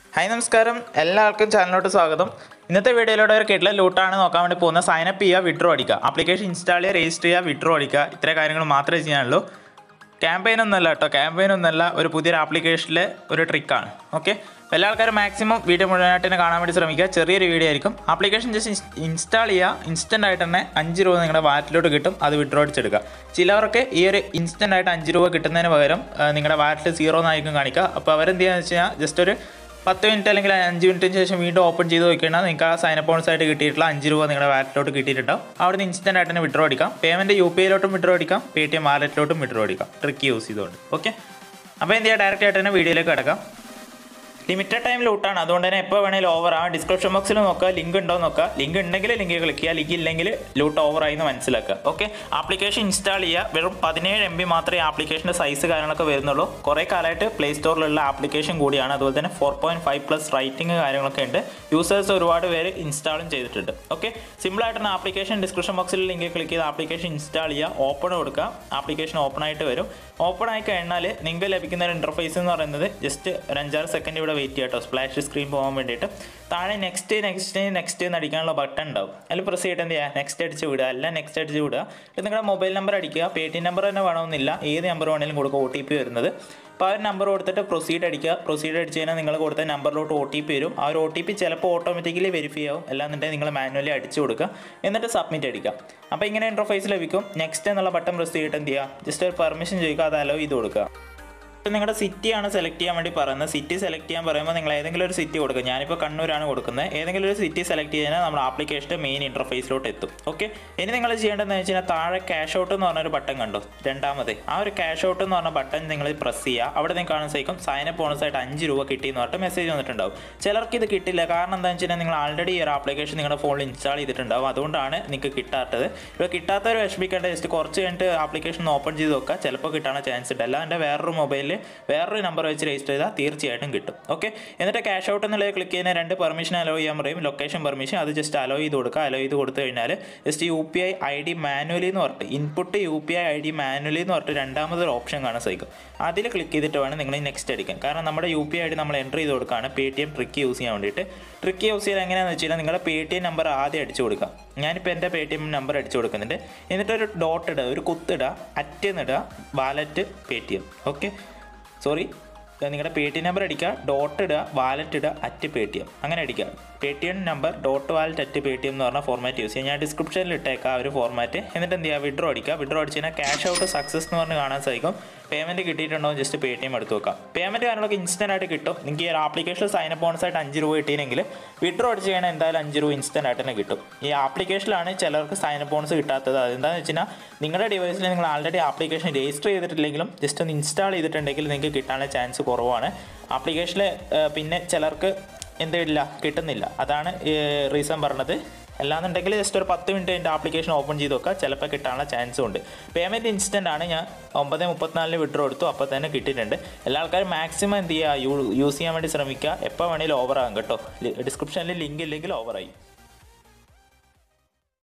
hi നമസ്കാരം എല്ലാവർക്കും ചാനലിലോട്ട് സ്വാഗതം ഇന്നത്തെ വീഡിയോയിലൂടെ ഒരു കിട്ടിലെ ലൂട്ടാണ് നോക്കാൻ വേണ്ടി പോകുന്ന സൈനപ്പ് ചെയ്യുക വിഡ്രോ അടിക്കുക ആപ്ലിക്കേഷൻ ഇൻസ്റ്റാൾ ചെയ്യുക രജിസ്റ്റർ ചെയ്യുക വിഡ്രോ അടിക്കുക ഇത്ര കാര്യങ്ങൾ മാത്രമേ ചെയ്യാനുള്ളൂ ക്യാമ്പയിൻ ഒന്നല്ല കേട്ടോ ക്യാമ്പയിൻ ഒന്നല്ല ഒരു പുതിയൊരു ആപ്ലിക്കേഷനിലെ ഒരു ട്രിക്കാണ് ഓക്കെ എല്ലാ ആൾക്കാരും മാക്സിമം വീഡിയോ മുഴുവനായിട്ട് തന്നെ കാണാൻ വേണ്ടി ശ്രമിക്കുക ചെറിയൊരു വീഡിയോ ആയിരിക്കും ആപ്ലിക്കേഷൻ ജസ്റ്റ് ഇൻസ്റ്റാൾ ചെയ്യുക ഇൻസ്റ്റൻ്റ് ആയിട്ട് തന്നെ അഞ്ച് രൂപ നിങ്ങളുടെ വാലറ്റിലോട്ട് കിട്ടും അത് വിഡ്രോ അടിച്ചെടുക്കുക ചിലവർക്ക് ഈ ഒരു ഇൻസ്റ്റൻ്റ് ആയിട്ട് അഞ്ച് രൂപ കിട്ടുന്നതിന് പകരം ആ, നിങ്ങളുടെ വാലറ്റിൽ സീറോ എന്നായിരിക്കും കാണിക്കുക അപ്പോൾ അവരെന്ത് ചെയ്യുക വെച്ച് കഴിഞ്ഞാൽ ജസ്റ്റ് ഒരു പത്ത് മിനിറ്റ് അല്ലെങ്കിൽ അഞ്ച് മിനിറ്റിന് ശേഷം വീണ്ടും ഓപ്പൺ ചെയ്ത് നോക്കിയാൽ നിങ്ങൾക്ക് ആ സൈൻ അപ്പ് ആയിട്ട് കിട്ടിയിട്ടുള്ള അഞ്ച് രൂപ നിങ്ങളുടെ വാലറ്റിലോട്ട് കിട്ടിയിട്ടുണ്ടാവും അവിടെ നിന്ന് ഇൻസ്റ്റൻ്റ് ആയിട്ട് തന്നെ വിഡ്രോ അടിക്കാം പേയ്മെൻറ്റ് യു പി ഐയിലോട്ടും വിഡ്രോ അടിക്കാം പേ ടി എം വാലറ്റിലോട്ടും വിഡ്രോ അടിക്കാം ട്രിക്ക് യൂസ് ചെയ്തുകൊണ്ട് ഓക്കെ അപ്പോൾ എന്ത് ചെയ്യുക ഡയറക്റ്റ് ആയിട്ട് തന്നെ വീഡിയോയിലേക്ക് കിടക്കാം ലിമിറ്റഡ് ടൈം ലൂട്ടാണ് അതുകൊണ്ട് തന്നെ എപ്പോൾ വേണേലും ഓവർ ആ ഡിസ്ക്രിപ്ഷൻ ബോക്സിൽ നോക്കുക ലിങ്ക് ഉണ്ടോ എന്ന് നോക്കുക ലിങ്ക് ഉണ്ടെങ്കിൽ ലിങ്ക് ക്ലിക്ക് ചെയ്യുക ലിങ്ക് ഇല്ലെങ്കിൽ ലൂട്ട് ഓവർ ആയി എന്ന് മനസ്സിലാക്കുക ഓക്കെ ആപ്ലിക്കേഷൻ ഇൻസ്റ്റാൾ ചെയ്യുക വെറും പതിനേഴ് എം ബി മാത്രമേ ആപ്ലിക്കേഷൻ്റെ സൈസ് കാര്യങ്ങളൊക്കെ വരുന്നുള്ളൂ കുറേ കാലമായിട്ട് പ്ലേ സ്റ്റോറിലുള്ള ആപ്ലിക്കേഷൻ കൂടിയാണ് അതുപോലെ തന്നെ four point five plus rating കാര്യങ്ങളൊക്കെ ഉണ്ട് യൂസേഴ്സ് ഒരുപാട് പേര് ഇൻസ്റ്റാളും ചെയ്തിട്ടുണ്ട് ഓക്കെ സിമ്പിളായിട്ടാണ് ആപ്ലിക്കേഷൻ ഡിസ്ക്രിപ്ഷൻ ബോക്സിൽ ലിങ്ക് ക്ലിക്ക് ചെയ്ത് ആപ്ലിക്കേഷൻ ഇൻസ്റ്റാൾ ചെയ്യുക ഓപ്പൺ കൊടുക്കുക ആപ്ലിക്കേഷൻ ഓപ്പൺ ആയിട്ട് വരും ഓപ്പൺ ആയി കഴിഞ്ഞാൽ നിങ്ങൾക്ക് ലഭിക്കുന്ന ഒരു ഇൻ്റർഫേസ് എന്ന് പറയുന്നത് ജസ്റ്റ് ഒരു അഞ്ചാറ് സെക്കൻഡ് ഇവിടെ വെയിറ്റ് ചെയ്യാം കേട്ടോ സ്പ്ലാഷ് സ്ക്രീൻ പോകാൻ വേണ്ടിയിട്ട് താഴെ നെക്സ്റ്റ് നെക്സ്റ്റ് നെക്സ്റ്റ് എന്ന് അടിക്കാനുള്ള ബട്ടൺ ഉണ്ടാവും അതിൽ പ്രസ് ചെയ്തിട്ട് എന്ത് ചെയ്യുക നെക്സ്റ്റ് അടിച്ച് വിടുക അല്ല നെക്സ്റ്റ് അടിച്ച് വിടുക എന്നിട്ട് നിങ്ങളുടെ മൊബൈൽ നമ്പർ അടിക്കുക പേ ടി നമ്പർ തന്നെ വേണമെന്നില്ല ഏത് നമ്പർ വേണമെങ്കിലും കൊടുക്കുക ഒ ടി പി വരുന്നത് അപ്പോൾ ആ ഒരു നമ്പർ കൊടുത്തിട്ട് പ്രൊസീഡ് അടിക്കുക പ്രൊസീഡ് അടിച്ച് കഴിഞ്ഞാൽ നിങ്ങൾ കൊടുത്ത നമ്പറിലോട്ട് ഒ ടി പി വരും ആ ഒരു ഒ ടി പി ചിലപ്പോൾ ഓട്ടോമാറ്റിക്കലി വെരിഫൈ ആവും അല്ലാന്നുണ്ടെങ്കിൽ നിങ്ങൾ മാനുവലി അടിച്ചു കൊടുക്കുക എന്നിട്ട് സബ്മിറ്റ് അടിക്കുക അപ്പോൾ ഇങ്ങനെ ഇൻ്റർഫേസ് ലഭിക്കും നെക്സ്റ്റ് എന്നുള്ള ബട്ടൺ പ്രസ് ചെയ്തിട്ട് എന്ത് ചെയ്യുക ജസ്റ്റ് ഒരു പെർമിഷൻ ചോദിക്കുക അത് അലോ ചെയ്ത് കൊടുക്കുക ഇപ്പം നിങ്ങളുടെ സിറ്റിയാണ് സെലക്ട് ചെയ്യാൻ വേണ്ടി പറയുന്നത് സിറ്റി സെലക്ട് ചെയ്യാൻ പറയുമ്പോൾ നിങ്ങൾ ഏതെങ്കിലും ഒരു സിറ്റി കൊടുക്കുക ഞാനിപ്പോൾ കണ്ണൂരാണ് കൊടുക്കുന്നത് ഏതെങ്കിലും ഒരു സിറ്റി സെലക്ട് ചെയ്താൽ നമ്മുടെ ആപ്ലിക്കേഷൻ്റെ മെയിൻ ഇൻ്റർഫേസിലോട്ട് എത്തും ഓക്കെ ഇനി നിങ്ങൾ ചെയ്യേണ്ടതെന്ന് വെച്ച് കഴിഞ്ഞാൽ താഴെ ക്യാഷ് ഔട്ട് എന്ന് പറഞ്ഞൊരു ബട്ടൺ കണ്ടോ രണ്ടാമത് ആ ഒരു ക്യാഷ് ഔട്ട് എന്ന് പറഞ്ഞ ബട്ടൺ നിങ്ങൾ പ്രസ് ചെയ്യുക അവിടെ നിങ്ങൾക്ക് കാണാൻ സാധിക്കും സൈൻ അപ്പ് ബോണസ് ആയിട്ട് അഞ്ച് രൂപ കിട്ടി എന്ന് പറഞ്ഞിട്ട് മെസ്സേജ് വന്നിട്ടുണ്ടാവും ചിലർക്ക് ഇത് കിട്ടില്ല കാരണം എന്താണെന്ന് വെച്ച് കഴിഞ്ഞാൽ നിങ്ങൾ ആൾറെഡി ഈ ഒരു ആപ്ലിക്കേഷൻ നിങ്ങളുടെ ഫോണിൽ ഇൻസ്റ്റാൾ ചെയ്തിട്ടുണ്ടാവും അതുകൊണ്ടാണ് നിങ്ങൾക്ക് കിട്ടാത്തത് ഇപ്പോൾ കിട്ടാത്തവർ വിഷമിക്കേണ്ട ജസ്റ്റ് കുറച്ച് കഴിഞ്ഞിട്ട് ആപ്ലിക്കേഷൻ ഓപ്പൺ ചെയ്ത് നോക്കുക ചിലപ്പോൾ കിട്ടാനുള്ള ചാൻസ് ഉണ്ട് അല്ലാതെ വേറൊരു മൊബൈലിൽ വേറൊരു നമ്പർ വെച്ച് രജിസ്റ്റർ ചെയ്താൽ തീർച്ചയായിട്ടും കിട്ടും ഓക്കെ എന്നിട്ട് ക്യാഷ് ഔട്ട് എന്നുള്ളത് ക്ലിക്ക് ചെയ്യുന്ന രണ്ട് പെർമിഷൻ അലോ ചെയ്യാൻ പറയും ലൊക്കേഷൻ പെർമിഷൻ അത് ജസ്റ്റ് അലോ ചെയ്ത് കൊടുക്കുക അലോ ചെയ്ത് കൊടുത്തു കഴിഞ്ഞാൽ just U P I I D manually എന്ന് പറഞ്ഞിട്ട് input U P I I D manually എന്ന് പറഞ്ഞിട്ട് രണ്ടാമതൊരു ഓപ്ഷൻ കാണാൻ സാധിക്കും അതിൽ ക്ലിക്ക് ചെയ്തിട്ട് വേണം നിങ്ങൾ നെക്സ്റ്റ് അടിക്കാൻ കാരണം നമ്മുടെ യു പി ഐ ഡി നമ്മൾ എൻ്റർ ചെയ്ത് കൊടുക്കുകയാണ് Paytm trick use ചെയ്യാൻ വേണ്ടിയിട്ട് ട്രിക്ക് യൂസ് ചെയ്യാൻ എങ്ങനെയാണെന്ന് വെച്ച് കഴിഞ്ഞാൽ നിങ്ങളുടെ പേ ടി എം നമ്പർ ആദ്യം അടിച്ചു കൊടുക്കുക ഞാനിപ്പോൾ എൻ്റെ പേ ടി എം നമ്പർ അടിച്ചു കൊടുക്കുന്നുണ്ട് എന്നിട്ട് ഒരു ഡോട്ട് ഇടുക ഒരു കുത്തിടുക അറ്റ് എന്നിടുക wallet Paytm okay sorry നിങ്ങളുടെ പേ ടി എം നമ്പർ അടിക്കുക ഡോട്ട് ഇടുക വാലറ്റ് ഇടുക അറ്റ് പേ ടി എം അങ്ങനെ അടിക്കുക Paytm number dot wallet at Paytm എന്ന് പറഞ്ഞ ഫോർമാറ്റ് യൂസ് ചെയ്യുക ഞാൻ ഡിസ്ക്രിപ്ഷനിൽ ഇട്ടേക്കാം ആ ഒരു ഫോർമാറ്റ് എന്നിട്ട് എന്ത് ചെയ്യുക വിഡ്രോ അടിക്കുക വിഡ്രോ അടിച്ച് കഴിഞ്ഞാൽ ക്യാഷ് ഔട്ട് സക്സസ് എന്ന് പറഞ്ഞ് കാണാൻ സാധിക്കും പേയ്മെൻറ്റ് കിട്ടിയിട്ടുണ്ടോ ജസ്റ്റ് പേ ടി എം എടുത്ത് വെക്കാം പേയ്മെൻറ്റ് കാര്യങ്ങളൊക്കെ ഇൻസ്റ്റൻ്റ് ആയിട്ട് കിട്ടും നിങ്ങൾക്ക് ഈ ഒരു ആപ്ലിക്കേഷനിൽ സൈൻ അപ്പ് ബോണസ് ആയിട്ട് അഞ്ച് രൂപ കിട്ടിയെങ്കിൽ വിഡ്രോ അടിച്ച് കഴിഞ്ഞാൽ എന്തായാലും അഞ്ച് രൂപ ഇൻസ്റ്റൻ്റ് ആയിട്ട് തന്നെ കിട്ടും ഈ ആപ്ലിക്കേഷനിലാണ് ചിലർക്ക് സൈൻ അപ്പ് ബോണസ് കിട്ടാത്തത് അതെന്താണെന്ന് വെച്ച് കഴിഞ്ഞാൽ നിങ്ങളുടെ ഡിവൈസിൽ നിങ്ങൾ ആൾറെഡി ആപ്ലിക്കേഷൻ രജിസ്റ്റർ ചെയ്തിട്ടില്ലെങ്കിലും ജസ്റ്റ് ഒന്ന് ഇൻസ്റ്റാൾ ചെയ്തിട്ടുണ്ടെങ്കിൽ നിങ്ങൾക്ക് കിട്ടാനുള്ള ചാൻസ് കുറവാണ് ആപ്ലിക്കേഷനിൽ പിന്നെ ചിലർക്ക് എന്തില്ല കിട്ടുന്നില്ല അതാണ് റീസൺ പറഞ്ഞത് അല്ലാന്നുണ്ടെങ്കിൽ ജസ്റ്റ് ഒരു പത്ത് മിനിറ്റ് എൻ്റെ ആപ്ലിക്കേഷൻ ഓപ്പൺ ചെയ്ത് നോക്കുക ചിലപ്പോൾ കിട്ടാനുള്ള ചാൻസും ഉണ്ട് പേയ്മെൻറ്റ് ഇൻസ്റ്റൻ്റ് ആണ് ഞാൻ ഒമ്പത് മുപ്പത്തിനാലിന് വിഡ്രോ എടുത്തു അപ്പോൾ തന്നെ കിട്ടിയിട്ടുണ്ട് എല്ലാ ആൾക്കാരും മാക്സിമം എന്ത് ചെയ്യുക യൂസ് ചെയ്യാൻ വേണ്ടി ശ്രമിക്കുക എപ്പോൾ വേണമെങ്കിലും ഓവർ ആകും കേട്ടോ ഡിസ്ക്രിപ്ഷനിൽ ലിങ്ക് ഇല്ലെങ്കിൽ ഓവറായി